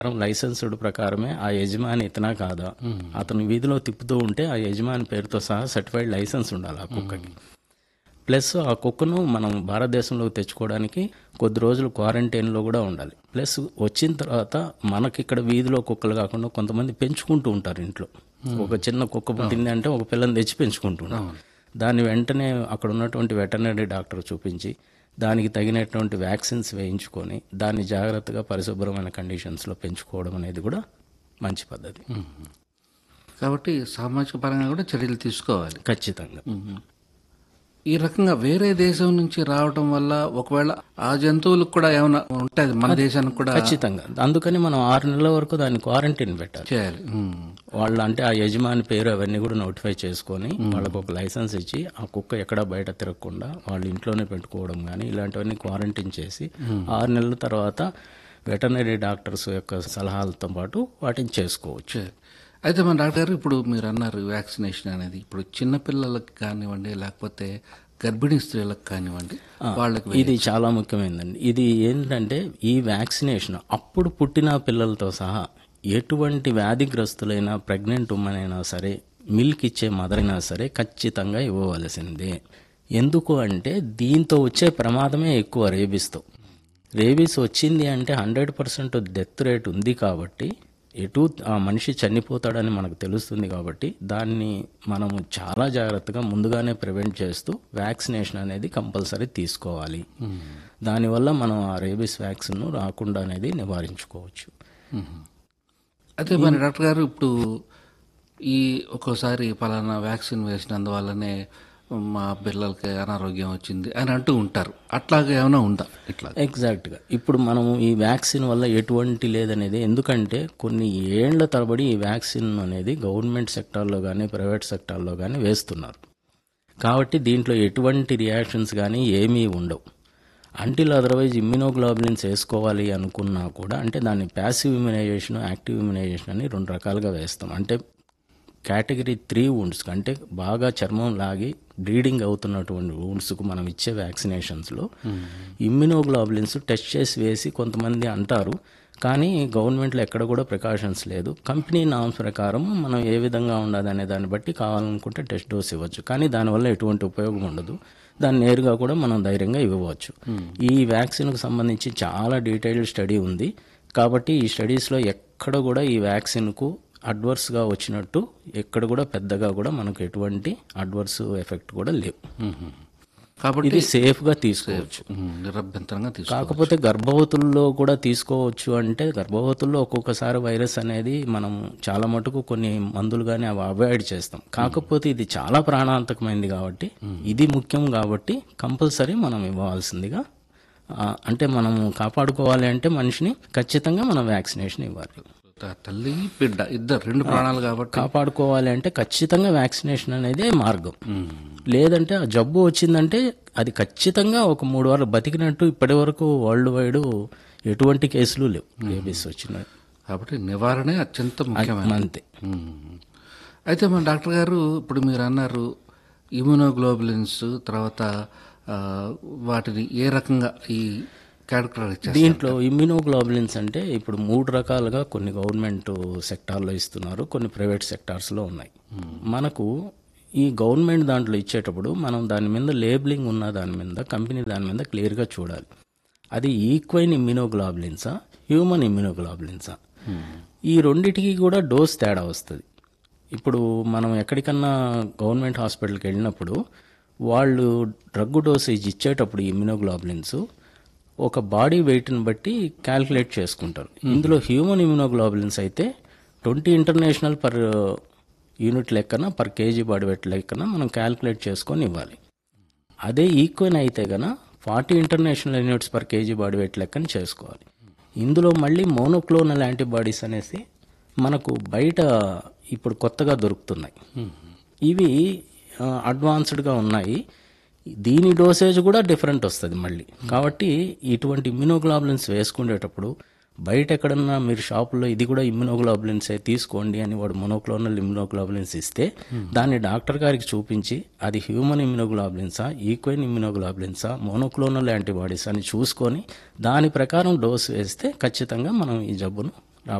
Licensed ప్రకారమే ఆ యజమాని ఇతనా కాదా అతను వీధిలో తిప్పుతూ ఉంటే ఆ యజమాని పేరుతో సహా సర్టిఫైడ్ లైసెన్స్ ఉండాలి ఆ కుక్కకి ప్లస్ ఆ కుక్కను మనం భారతదేశంలోకి తెచ్చుకోవడానికి కొద్ది రోజులు క్వారంటైన్లో కూడా ఉండాలి ప్లస్ వచ్చిన తర్వాత మనకి ఇక్కడ వీధిలో కుక్కలు కాకుండా కొంతమంది పెంచుకుంటూ ఉంటారు ఇంట్లో ఒక చిన్న కుక్క పుట్టింది అంటే ఒక పిల్లని తెచ్చి పెంచుకుంటున్నారు దాన్ని వెంటనే అక్కడ ఉన్నటువంటి వెటర్నరీ డాక్టర్ చూపించి దానికి తగినటువంటి వ్యాక్సిన్స్ వేయించుకొని దాన్ని జాగ్రత్తగా పరిశుభ్రమైన కండిషన్స్లో పెంచుకోవడం అనేది కూడా మంచి పద్ధతి కాబట్టి సామాజిక పరంగా కూడా చర్యలు తీసుకోవాలి ఖచ్చితంగా ఈ రకంగా వేరే దేశం నుంచి రావటం వల్ల ఒకవేళ ఆ జంతువులకు కూడా ఏమైనా ఉంటుంది మన దేశానికి కూడా ఖచ్చితంగా అందుకని మనం ఆరు నెలల వరకు దాన్ని క్వారంటైన్ పెట్టాలి చేయాలి ఉమ్. వాళ్ళు అంటే ఆ యజమాని పేరు అవన్నీ కూడా నోటిఫై చేసుకొని వాళ్ళకు ఒక లైసెన్స్ ఇచ్చి ఆ కుక్క ఎక్కడ బయట తిరగకుండా వాళ్ళు ఇంట్లోనే పెట్టుకోవడం కానీ ఇలాంటివన్నీ క్వారంటైన్ చేసి ఆరు నెలల తర్వాత వెటర్నరీ డాక్టర్స్ యొక్క సలహాలతో పాటు వాటిని చేసుకోవచ్చు చేయాలి. అయితే మన డాక్టర్ గారు ఇప్పుడు మీరు అన్నారు వ్యాక్సినేషన్ అనేది ఇప్పుడు చిన్న పిల్లలకు కానివ్వండి లేకపోతే గర్భిణీ స్త్రీలకు కానివ్వండి వాళ్ళకి ఇది చాలా ముఖ్యమైనదండి ఇది ఏంటంటే ఈ వ్యాక్సినేషన్ అప్పుడు పుట్టిన పిల్లలతో సహా ఎటువంటి వ్యాధిగ్రస్తులైనా ప్రెగ్నెంట్ ఉమెన్ అయినా సరే మిల్క్ ఇచ్చే మదర్ అయినా సరే ఖచ్చితంగా ఇవ్వవలసిందే ఎందుకు అంటే దీంతో వచ్చే ప్రమాదమే ఎక్కువ రేబీస్తో రేబీస్ వచ్చింది అంటే హండ్రెడ్ పర్సెంట్ డెత్ రేట్ ఉంది కాబట్టి ఎటు ఆ మనిషి చనిపోతాడని మనకు తెలుస్తుంది కాబట్టి దాన్ని మనము చాలా జాగ్రత్తగా ముందుగానే ప్రివెంట్ చేస్తూ వ్యాక్సినేషన్ అనేది కంపల్సరీ తీసుకోవాలి దానివల్ల మనం ఆ రేబీస్ వ్యాక్సిన్ రాకుండా అనేది నివారించుకోవచ్చు అయితే మన డాక్టర్ గారు ఇప్పుడు ఈ ఒక్కోసారి పలానా వ్యాక్సిన్ వేసినందువల్లనే మా పిల్లలకి అనారోగ్యం వచ్చింది అని అంటూ ఉంటారు అట్లాగే ఏమైనా ఉందా ఇట్లా ఎగ్జాక్ట్గా ఇప్పుడు మనము ఈ వ్యాక్సిన్ వల్ల ఎటువంటి లేదనేది ఎందుకంటే కొన్ని ఏళ్ల తరబడి ఈ వ్యాక్సిన్ అనేది గవర్నమెంట్ సెక్టార్లో కానీ ప్రైవేట్ సెక్టార్లో కానీ వేస్తున్నారు కాబట్టి దీంట్లో ఎటువంటి రియాక్షన్స్ కానీ ఏమీ ఉండవు అంటిల్ అదర్వైజ్ ఇమ్యునోగ్లోబులిన్స్ వేసుకోవాలి అనుకున్నా కూడా అంటే దాన్ని ప్యాసివ్ ఇమ్యునైజేషన్ యాక్టివ్ ఇమ్యునైజేషన్ అని రెండు రకాలుగా వేస్తాం అంటే కేటగిరీ త్రీ వుండ్స్ అంటే బాగా చర్మం లాగి బ్లీడింగ్ అవుతున్నటువంటి wounds-కు మనం ఇచ్చే వ్యాక్సినేషన్స్లో ఇమ్యునోగ్లోబులిన్స్ టెస్ట్ చేసి వేసి కొంతమంది అంటారు కానీ గవర్నమెంట్లో ఎక్కడ కూడా ప్రికాషన్స్ లేదు కంపెనీ నామ్స్ ప్రకారం మనం ఏ విధంగా ఉండదు అనే దాన్ని బట్టి కావాలనుకుంటే టెస్ట్ డోస్ ఇవ్వచ్చు కానీ దానివల్ల ఎటువంటి ఉపయోగం ఉండదు దాన్ని నేరుగా కూడా మనం ధైర్యంగా ఇవ్వవచ్చు ఈ వ్యాక్సిన్కు సంబంధించి చాలా డీటెయిల్డ్ స్టడీ ఉంది కాబట్టి ఈ స్టడీస్లో ఎక్కడ కూడా ఈ వ్యాక్సిన్కు అడ్వర్స్గా వచ్చినట్టు ఎక్కడ కూడా పెద్దగా కూడా మనకు ఎటువంటి అడ్వర్స్ ఎఫెక్ట్ కూడా లేవు కాబట్టి ఇది సేఫ్గా తీసుకోవచ్చు ఉమ్, నిరభ్యంతరంగా తీసుకో కాకపోతే గర్భవతుల్లో కూడా తీసుకోవచ్చు అంటే గర్భవతుల్లో ఒక్కొక్కసారి వైరస్ అనేది మనం చాలా మటుకు కొన్ని మందులు కానీ అవి అవాయిడ్ చేస్తాం కాకపోతే ఇది చాలా ప్రాణాంతకమైనది కాబట్టి ఇది ముఖ్యం కాబట్టి కంపల్సరీ మనం ఇవ్వాల్సిందిగా ఆ, అంటే మనం కాపాడుకోవాలి అంటే మనిషిని ఖచ్చితంగా మనం వ్యాక్సినేషన్ ఇవ్వాలి త- తల్లి బిడ్డ ఇద్దరు రెండు ప్రాణాలు కాబట్టి కాపాడుకోవాలి అంటే ఖచ్చితంగా వ్యాక్సినేషన్ అనేది మార్గం లేదంటే ఆ జబ్బు వచ్చిందంటే అది ఖచ్చితంగా ఒక మూడు వారాలు బతికినట్టు ఇప్పటి వరకు వరల్డ్ వైడ్ ఎటువంటి కేసులు లేవు రేబీస్ వచ్చిన కాబట్టి నివారణే అత్యంత ముఖ్యమైన అంతే ఉమ్. అయితే మన డాక్టర్ గారు ఇప్పుడు మీరు అన్నారు ఇమ్యునోగ్లోబులిన్స్ తర్వాత ఆ, వాటిని ఏ రకంగా ఈ క్యారెక్టర్ దీంట్లో ఇమ్యూనోగ్లోబులిన్స్ అంటే ఇప్పుడు మూడు రకాలుగా కొన్ని గవర్నమెంట్ సెక్టార్లో ఇస్తున్నారు కొన్ని ప్రైవేట్ సెక్టార్స్లో ఉన్నాయి మనకు ఈ గవర్నమెంట్ దాంట్లో ఇచ్చేటప్పుడు మనం దాని మీద లేబులింగ్ ఉన్న దాని మీద కంపెనీ దాని మీద క్లియర్గా చూడాలి అది ఈక్వైన్ ఇమ్యూనోగ్లోబులిన్సా హ్యూమన్ ఇమ్యూనోగ్లోబులిన్సా ఈ రెండిటికి కూడా డోస్ తేడా వస్తుంది ఇప్పుడు మనం ఎక్కడికన్నా గవర్నమెంట్ హాస్పిటల్కి వెళ్ళినప్పుడు వాళ్ళు డ్రగ్ డోసేజ్ ఇచ్చేటప్పుడు ఇమ్యూనోగ్లోబులిన్స్ ఒక బాడీ వెయిట్ని బట్టి క్యాల్కులేట్ చేసుకుంటారు ఇందులో హ్యూమన్ ఇమ్యూనోగ్లోబులిన్స్ అయితే ట్వంటీ ఇంటర్నేషనల్ పర్ యూనిట్ లెక్కన పర్ కేజీ బాడీ వెయిట్ లెక్కన మనం క్యాల్కులేట్ చేసుకొని ఇవ్వాలి అదే ఈక్వెన్ అయితే గన forty international units per KG body weight లెక్కన చేసుకోవాలి ఇందులో మళ్ళీ మోనోక్లోనల్ యాంటీబాడీస్ అనేసి మనకు బయట ఇప్పుడు కొత్తగా దొరుకుతున్నాయి ఇవి ఆ, అడ్వాన్స్డ్గా ఉన్నాయి దీని డోసేజ్ కూడా డిఫరెంట్ వస్తుంది మళ్ళీ కాబట్టి ఇటువంటి ఇమ్యునోగ్లోబులిన్స్ వేసుకునేటప్పుడు బయట ఎక్కడన్నా మీరు షాపులో ఇది కూడా ఇమ్యునోగ్లోబులిన్సే తీసుకోండి అని వాడు మొనోక్లోనల్ ఇమ్యునోగ్లోబులిన్స్ ఇస్తే దాన్ని డాక్టర్ గారికి చూపించి అది హ్యూమన్ ఇమ్యునోగ్లోబులిన్సా ఈక్వైన్ ఇమ్యునోగ్లోబులిన్సా మోనోక్లోనల్ యాంటీబాడీస్ అని చూసుకొని దాని ప్రకారం డోస్ వేస్తే ఖచ్చితంగా మనం ఈ జబ్బును